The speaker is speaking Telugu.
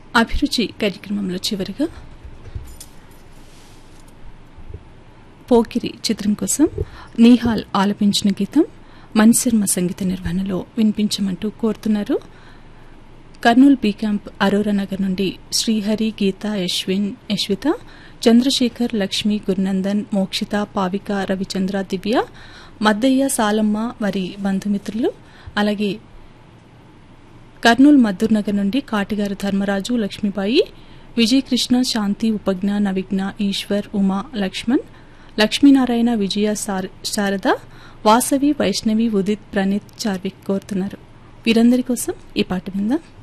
అభిరుచి కార్యక్రమంలో చివరిగా పోకిరి చిత్రం కోసం నీహాల్ ఆలపించిన గీతం మన్శర్మ సంగీత నిర్వహణలో వినిపించమంటూ కోరుతున్నారు కర్నూలు బీ క్యాంప్ అరోరా నగర్ నుండి శ్రీహరి గీత యశ్విన్ యశ్విత చంద్రశేఖర్ లక్ష్మి గురునందన్ మోక్షిత పావిక రవిచంద్ర దివ్య మద్దయ్య సాలమ్మ వారి బంధుమిత్రులు అలాగే కర్నూలు మద్దూర్ నగర్ నుండి కాటిగారు ధర్మరాజు లక్ష్మీబాయి విజయకృష్ణ శాంతి ఉపజ్ఞ నవిఘ్న ఈశ్వర్ ఉమా లక్ష్మణ్ లక్ష్మీనారాయణ విజయ సార్- శారద వాసవి వైష్ణవి ఉదిత్ ప్రణీత్ చార్విక్ కోరుతున్నారు వీరందరి కోసం ఈ పాట విందాం